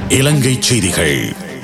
இலங்கை செய்திகள்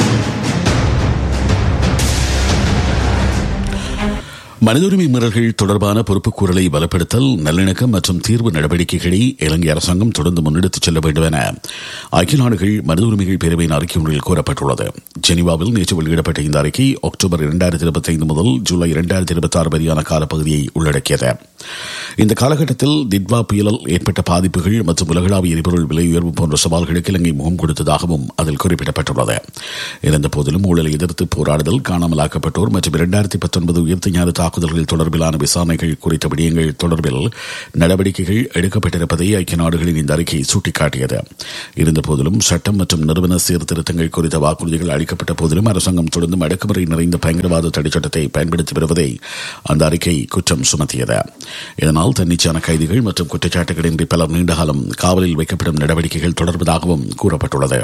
மனித உரிமை மீறல்கள் தொடர்பான பொறுப்புக்கூறலை பலப்படுத்தல் நல்லிணக்கம் மற்றும் தீர்வு நடவடிக்கைகளை இலங்கை அரசாங்கம் தொடர்ந்து முன்னெடுத்துச் செல்ல வேண்டும் என ஐக்கிய நாடுகள் மனித உரிமைகள் பேரவையின் அறிக்கை ஒன்றில் கூறப்பட்டுள்ளது ஜெனீவாவில் நேற்று வெளியிடப்பட்ட இந்த அறிக்கை அக்டோபர் இரண்டாயிரத்தி இருபத்தி ஐந்து முதல் ஜூலை இரண்டாயிரத்தி இருபத்தி ஆறு வரையான காலப்பகுதியை உள்ளடக்கியது இந்த காலகட்டத்தில் திட்வா புயலால் ஏற்பட்ட பாதிப்புகள் மற்றும் உலகளாவிய எரிபொருள் விலை உயர்வு போன்ற சவால்களுக்கு இலங்கை முகம் கொடுத்ததாகவும் அதில் குறிப்பிடப்பட்டுள்ளது இருந்த போதிலும் ஊழலை எதிர்த்து போராடுதல் காணாமலாக்கப்பட்டோர் மற்றும் இரண்டாயிரத்தி பத்தொன்பது உயிர்த்த ஞான தாக்குதல்கள் தொடர்பிலான விசாரணைகள் குறித்த விடயங்கள் தொடர்பில் நடவடிக்கைகள் எடுக்கப்பட்டிருப்பதை ஐக்கிய நாடுகளின் இந்த அறிக்கை சுட்டிக்காட்டியது இருந்தபோதிலும் சட்டம் மற்றும் நிறுவன சீர்திருத்தங்கள் குறித்த வாக்குறுதிகள் அளிக்கப்பட்ட போதிலும் அரசாங்கம் தொடர்ந்தும் அடக்குமுறை நிறைந்த பயங்கரவாத தடைச்சட்டத்தை பயன்படுத்தி வருவதை அந்த அறிக்கை குற்றம் சுமத்தியது இதனால் தன்னிச்சான கைதிகள் மற்றும் குற்றச்சாட்டுகளின்றி பலர் நீண்டகாலம் காவலில் வைக்கப்படும் நடவடிக்கைகள் தொடர்வதாகவும் கூறப்பட்டுள்ளது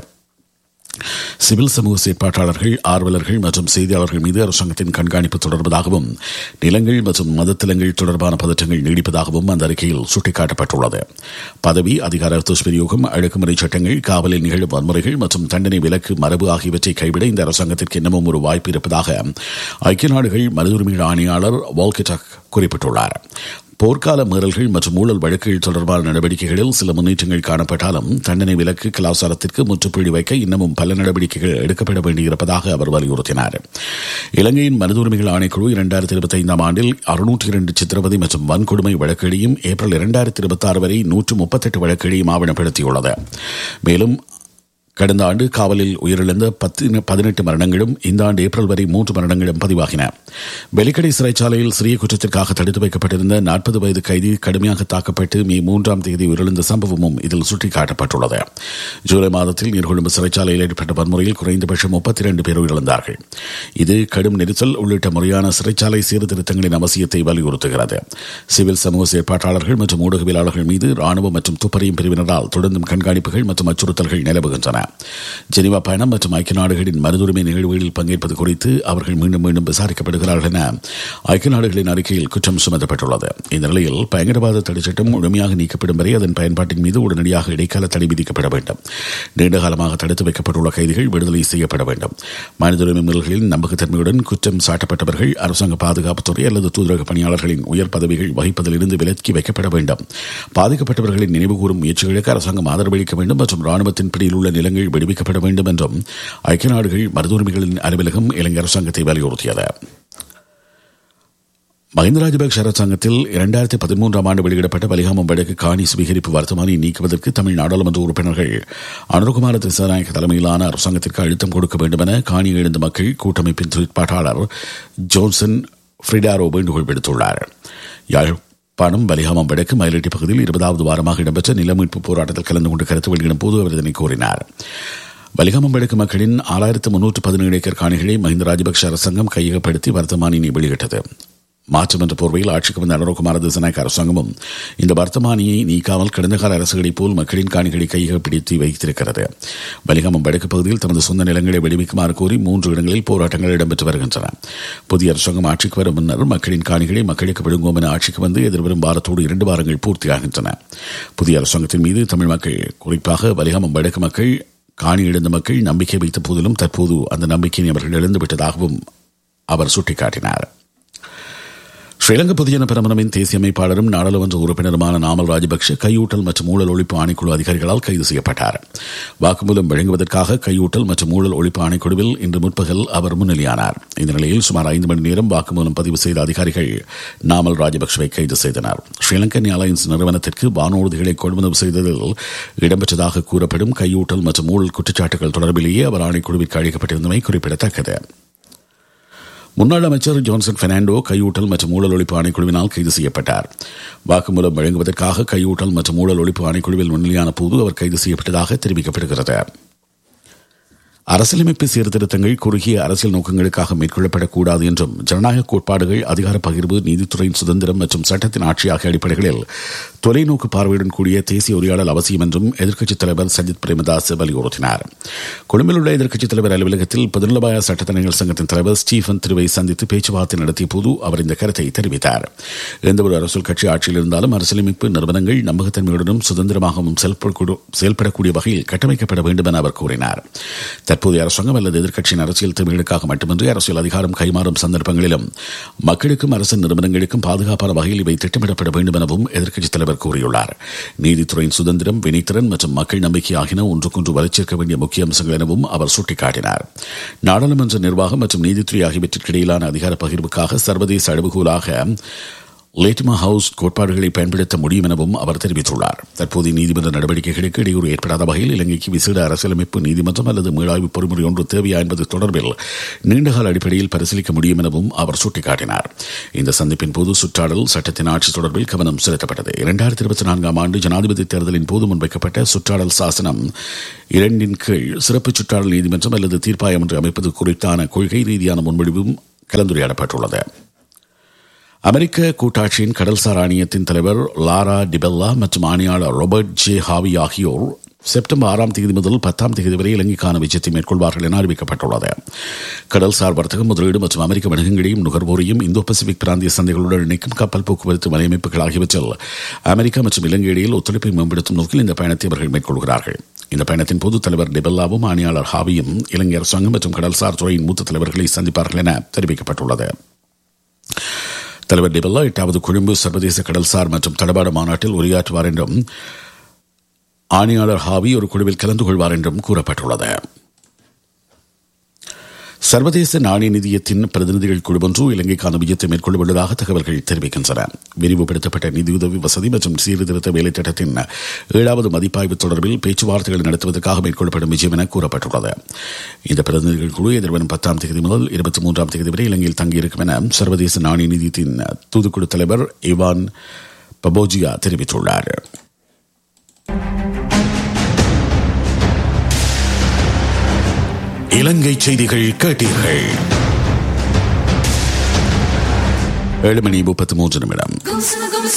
சிவில் சமூக செயற்பாட்டாளர்கள் ஆர்வலர்கள் மற்றும் செய்தியாளர்கள் மீது அரசாங்கத்தின் கண்காணிப்பு தொடர்வதாகவும் நிலங்கள் மற்றும் மதத்திலங்கள் தொடர்பான பதற்றங்கள் நீடிப்பதாகவும் அந்த அறிக்கையில் சுட்டிக்காட்டப்பட்டுள்ளது பதவி அதிகார துஷ்பிரயோகம் அடக்குமுறை சட்டங்கள் காவலில் நிகழும் வன்முறைகள் மற்றும் தண்டனை விலக்கு மரபு ஆகியவற்றை கைவிட இந்த அரசாங்கத்திற்கு இன்னமும் ஒரு வாய்ப்பு இருப்பதாக ஐக்கிய நாடுகள் மனித உரிமைகள் ஆணையாளர் வால்கிட்டாக் குறிப்பிட்டுள்ளார் போர்க்கால மீறல்கள் மற்றும் ஊழல் வழக்குகள் தொடர்பான நடவடிக்கைகளில் சில முன்னேற்றங்கள் காணப்பட்டாலும் தண்டனை விலக்கு கலாச்சாரத்திற்கு முற்றுப்புள்ளி வைக்க இன்னமும் பல நடவடிக்கைகள் எடுக்கப்பட வேண்டியிருப்பதாக அவர் வலியுறுத்தினார் இலங்கையின் மனித உரிமைகள் ஆணைக்குழு இரண்டாயிரத்தி இருபத்தி ஐந்தாம் ஆண்டில் அறுநூற்றி இரண்டு சித்திரவதை மற்றும் வன்கொடுமை வழக்குகளையும் ஏப்ரல் இரண்டாயிரத்தி இருபத்தி ஆறு வரை நூற்று முப்பத்தெட்டு வழக்குகளையும் ஆவணப்படுத்தியுள்ளது மேலும் கடந்த ஆண்டு காவலில் உயிரிழந்த பத்து பதினெட்டு மரணங்களும் இந்த ஆண்டு ஏப்ரல் வரை மூன்று மரணங்களும் பதிவாகின வெலிக்கடை சிறைச்சாலையில் சிறிய குற்றத்திற்காக தடுத்து வைக்கப்பட்டிருந்த நாற்பது வயது கைதி கடுமையாக தாக்கப்பட்டு மே மூன்றாம் தேதி உயிரிழந்த சம்பவமும் இதில் சுட்டிக்காட்டப்பட்டுள்ளது ஜூலை மாதத்தில் நீர்கொழும்பு சிறைச்சாலையில் ஏற்பட்ட வன்முறையில் குறைந்தபட்சம் முப்பத்தி இரண்டு பேர் உயிரிழந்தார்கள் இது கடும் நெரிசல் உள்ளிட்ட முறையான சிறைச்சாலை சீர்திருத்தங்களின் அவசியத்தை வலியுறுத்துகிறது சிவில் சமூக செயற்பாட்டாளர்கள் மற்றும் ஊடகவியலாளர்கள் மீது ராணுவ மற்றும் துப்பறியும் பிரிவினரால் தொடர்ந்தும் கண்காணிப்புகள் மற்றும் அச்சுறுத்தல்கள் நிலவுகின்றன ஜெனிவா பயணம் மற்றும் ஐக்கிய நாடுகளின் மருதுரிமை நிகழ்வுகளில் பங்கேற்பது குறித்து அவர்கள் மீண்டும் மீண்டும் விசாரிக்கப்படுகிறார்கள் என ஐக்கிய நாடுகளின் அறிக்கையில் குற்றம் சுமத்தப்பட்டுள்ளது இந்த நிலையில் பயங்கரவாத தடை சட்டம் முழுமையாக நீக்கப்படும் வரை அதன் பயன்பாட்டின் மீது உடனடியாக இடைக்கால தடை விதிக்கப்பட வேண்டும் நீண்ட காலமாக தடுத்து வைக்கப்பட்டுள்ள கைதிகள் விடுதலை செய்யப்பட வேண்டும் மனித உரிமை மீறல்களின் நம்பகத்தன்மையுடன் குற்றம் சாட்டப்பட்டவர்கள் அரசாங்க பாதுகாப்புத்துறை அல்லது தூதரக பணியாளர்களின் உயர் பதவிகள் வகிப்பதிலிருந்து விலக்கி வைக்கப்பட வேண்டும் பாதிக்கப்பட்டவர்களின் நினைவுகூரும் முயற்சிகளுக்கு அரசாங்கம் ஆதரவளிக்க வேண்டும் மற்றும் ராணுவத்தின் பிடியில் உள்ள நிலங்கள் விடுவிக்கப்பட வேண்டும் என்றும் ஐக்கிய நாடுகள் மருத்துவ உரிமைகளின் அலுவலகம் இலங்கை அரசாங்கத்தை வலியுறுத்தியது மஹிந்த ராஜபக்ஷ அரசாங்கத்தில் இரண்டாயிரத்தி பதிமூன்றாம் ஆண்டு வெளியிடப்பட்ட வலிகாமம் வழக்கு காணி சுவீகரிப்பு வர்த்தமானி நீக்குவதற்கு தமிழ் நாடாளுமன்ற உறுப்பினர்கள் அனுகுமார திசாநாயக்க தலைமையிலான அரசாங்கத்திற்கு அழுத்தம் கொடுக்க வேண்டும் என காணி எழுந்த மக்கள் கூட்டமைப்பின் செயற்பாட்டாளர் ஜோன்சன் ஃப்ரிடாரோ வேண்டுகோள் விடுத்துள்ளார் யாழ்ப்பாணம் வலிகாமம் வடக்கு மயிலட்டி பகுதியில் இருபதாவது வாரமாக இடம்பெற்ற நில மீட்பு போராட்டத்தில் கலந்து கொண்டு கருத்து வெளியிடும் போது அவர் இதனை கூறினார் வலிகாமம் வடக்கு மக்களின் ஆறாயிரத்து முன்னூற்று பதினேழு ஏக்கர் காணிகளை மஹிந்த ராஜபக்ஷ அரசாங்கம் கையகப்படுத்தி வர்த்தமானியை வெளியிட்டது மாற்றம் என்ற போர்வையில் ஆட்சிக்கு வந்த அனுரகுமார திசநாயக்க அரசாங்கமும் இந்த வர்த்தமானியை நீக்காமல் கடந்த கால அரசுகளைப் போல் மக்களின் காணிகளை கையகப்படுத்தி வைத்திருக்கிறது வலிகாமம் வடக்கு பகுதியில் தமது சொந்த நிலங்களை விடுவிக்குமாறு கோரி மூன்று இடங்களில் போராட்டங்கள் இடம்பெற்று வருகின்றன புதிய அரசாங்கம் ஆட்சிக்கு வரும் முன்னர் மக்களின் காணிகளை மக்களுக்கு விழுங்குவோம் என ஆட்சிக்கு வந்து எதிர்வரும் வாரத்தோடு இரண்டு வாரங்கள் பூர்த்தியாகின்றன புதிய அரசாங்கத்தின் மீது தமிழ் மக்கள் குறிப்பாக வலிகாமம் வடக்கு மக்கள் காணி இழந்த மக்கள் நம்பிக்கை வைத்த போதிலும் தற்போது அந்த நம்பிக்கையை அவர்கள் இழந்துவிட்டதாகவும் அவர் சுட்டிக்காட்டினார் ஸ்ரீலங்கா பொதுஜன பிரமணமின் தேசிய அமைப்பாளரும் நாடாளுமன்ற உறுப்பினருமான நாமல் ராஜபக்ஷ கையூட்டல் மற்றும் ஊழல் ஒழிப்பு ஆணைக்குழு அதிகாரிகளால் கைது செய்யப்பட்டார் வாக்குமூலம் வழங்குவதற்காக கையூட்டல் மற்றும் ஊழல் ஒழிப்பு ஆணைக்குழுவில் இன்று முற்பகல் அவர் முன்னிலையானார் இந்த நிலையில் சுமார் ஐந்து மணி நேரம் வாக்குமூலம் பதிவு செய்த அதிகாரிகள் நாமல் ராஜபக்ஷவை கைது செய்தனர் ஸ்ரீலங்கன் அலையன்ஸ் நிறுவனத்திற்கு வானூர்திகளை கொள்முதல் செய்ததில் இடம்பெற்றதாக கூறப்படும் கையூட்டல் மற்றும் ஊழல் குற்றச்சாட்டுகள் தொடர்பிலேயே அவர் ஆணைக்குழுவிற்கு அழைக்கப்பட்டிருந்தமை குறிப்பிடத்தக்கது முன்னாள் அமைச்சர் ஜான்சன் பெர்னாண்டோ கையூட்டல் மற்றும் ஊழல் ஒழிப்பு ஆணைக்குழுவினால் கைது செய்யப்பட்டார் வாக்குமூலம் வழங்குவதற்காக கையூட்டல் மற்றும் ஊழல் ஒழிப்பு ஆணைக்குழுவில் முன்னிலையான போது அவர் கைது செய்யப்பட்டதாக தெரிவிக்கப்படுகிறது அரசியலமைப்பு சீர்திருத்தங்கள் குறுகிய அரசியல் நோக்கங்களுக்காக மேற்கொள்ளப்படக்கூடாது என்றும் ஜனநாயக கோட்பாடுகள் அதிகார பகிர்வு நீதித்துறையின் சுதந்திரம் மற்றும் சட்டத்தின் ஆட்சி ஆகிய அடிப்படைகளில் தொலைநோக்கு பார்வையுடன் கூடிய தேசிய உரையாடல் அவசியம் என்றும் எதிர்க்கட்சித் தலைவர் சஜித் பிரேமதாஸ் வலியுறுத்தினார் கொழும்பில் உள்ள எதிர்க்கட்சித் தலைவர் அலுவலகத்தில் பொதுநலபாய சட்டத்தரணிகள் சங்கத்தின் தலைவர் ஸ்டீஃபன் திருவை சந்தித்து பேச்சுவார்த்தை நடத்திய போது அவர் இந்த கருத்தை தெரிவித்தார் எந்தவொரு அரசியல் கட்சி ஆட்சியில் இருந்தாலும் அரசியலமைப்பு நிறுவனங்கள் நம்பகத்தன்மையுடனும் சுதந்திரமாகவும் செயல்படக்கூடிய வகையில் கட்டமைக்கப்பட வேண்டும் என அவர் கூறினார் தற்போதைய அரசாங்கம் அல்லது எதிர்க்கட்சியின் அரசியல் தேவைகளுக்காக மட்டுமின்றி அரசியல் அதிகாரம் கைமாறும் சந்தர்ப்பங்களிலும் மக்களுக்கும் அரசு நிறுவனங்களுக்கும் பாதுகாப்பான வகையில் இவை திட்டமிடப்பட வேண்டும் எனவும் எதிர்க்கட்சித் தலைவர் கூறியுள்ளார் நீதித்துறையின் சுதந்திரம் வினைத்திறன் மற்றும் மக்கள் நம்பிக்கை ஆகியன ஒன்றுக்கொன்று வளர்ச்சிருக்க வேண்டிய முக்கிய அம்சங்கள் எனவும் அவர் சுட்டிக்காட்டினார் நாடாளுமன்ற நிர்வாகம் மற்றும் நீதித்துறை ஆகியவற்றிற்கு இடையிலான அதிகார பகிர்வுக்காக சர்வதேச அளவுகோலாக லேட்டிமா ஹவுஸ் கோட்பாடுகளை பயன்படுத்த முடியும் எனவும் அவர் தெரிவித்துள்ளார் தற்போதைய நீதிமன்ற நடவடிக்கைகளுக்கு இடையூறு ஏற்படாத வகையில் இலங்கைக்கு விசேட அரசியலமைப்பு நீதிமன்றம் அல்லது மீளாய்வு பொறிமுறை ஒன்று தேவையா என்பது தொடர்பில் நீண்டகால அடிப்படையில் பரிசீலிக்க முடியும் எனவும் அவர் சுட்டிக்காட்டினார் இந்த சந்திப்பின் போது சுற்றாடல் சட்டத்தின் ஆட்சி தொடர்பில் கவனம் செலுத்தப்பட்டது இரண்டாயிரத்தி இருபத்தி நான்காம் ஆண்டு ஜனாதிபதி தேர்தலின் போது முன்வைக்கப்பட்ட சுற்றாடல் சாசனம் இரண்டின் கீழ் சிறப்பு சுற்றாடல் நீதிமன்றம் அல்லது தீர்ப்பாயம் என்று அமைப்பது குறித்தான கொள்கை ரீதியான முன்மொழிவும் கலந்துரையாடப்பட்டுள்ளது அமெரிக்க கூட்டாட்சியின் கடல்சார் ஆணையத்தின் தலைவர் லாரா டிபெல்லா மற்றும் ஆணையாளர் ராபர்ட் ஜே ஹாவி ஆகியோர் செப்டம்பர் ஆறாம் தேதி முதல் பத்தாம் தேதி வரை இலங்கைக்கான விஜயத்தை மேற்கொள்வார்கள் என அறிவிக்கப்பட்டுள்ளது கடல்சார் வர்த்தகம் முதலீடு மற்றும் அமெரிக்க வணிகங்களையும் நுகர்வோரையும் இந்தோ பசிபிக் பிராந்திய சந்தைகளுடன் இணைக்கும் கப்பல் போக்குவரத்து வலையமைப்புகள் ஆகியவற்றில் அமெரிக்கா மற்றும் இலங்கை இடையில் ஒத்துழைப்பை மேம்படுத்தும் நோக்கில் இந்த பயணத்தை அவர்கள் மேற்கொள்கிறார்கள் இந்த பயணத்தின் போது தலைவர் டிபெல்லாவும் ஆணையாளர் ஹாவியும் இலங்கை அரசாங்கம் மற்றும் கடல்சார் துறையின் மூத்த தலைவர்களை சந்திப்பார்கள் என தெரிவிக்கப்பட்டுள்ளது தலைவர் டிபெல்லா எட்டாவது கொழும்பு சர்வதேச கடல்சார் மற்றும் தடபாட மாநாட்டில் உரையாற்றுவார் என்றும் ஆணையாளர் ஹாவி ஒரு குழுவில் கலந்து கொள்வார் என்றும் கூறப்பட்டுள்ளது சர்வதேச நாணய நிதியத்தின் பிரதிநிதிகள் குழு ஒன்று இலங்கைக்கான விஜயத்தை மேற்கொள்ளவுள்ளதாக தகவல்கள் தெரிவிக்கின்றன விரிவுபடுத்தப்பட்ட நிதியுதவி வசதி மற்றும் சீர்திருத்த வேலை திட்டத்தின் ஏழாவது மதிப்பாய்வு தொடர்பில் பேச்சுவார்த்தைகள் நடத்துவதற்காக மேற்கொள்ளப்படும் விஜயம் என கூறப்பட்டுள்ளது இந்த பிரதிநிதிகள் குழு எதிர்வரும் பத்தாம் தேதி முதல் இருபத்தி மூன்றாம் தேதி வரை இலங்கையில் தங்கியிருக்கும் என சர்வதேச நாணய நிதியத்தின் தூதுக்குழு தலைவர் இவான் பபோஜியா தெரிவித்துள்ளார் இலங்கை செய்திகள் கேட்டீர்கள் ஏழு மணி முப்பத்தி மூன்று நிமிடம்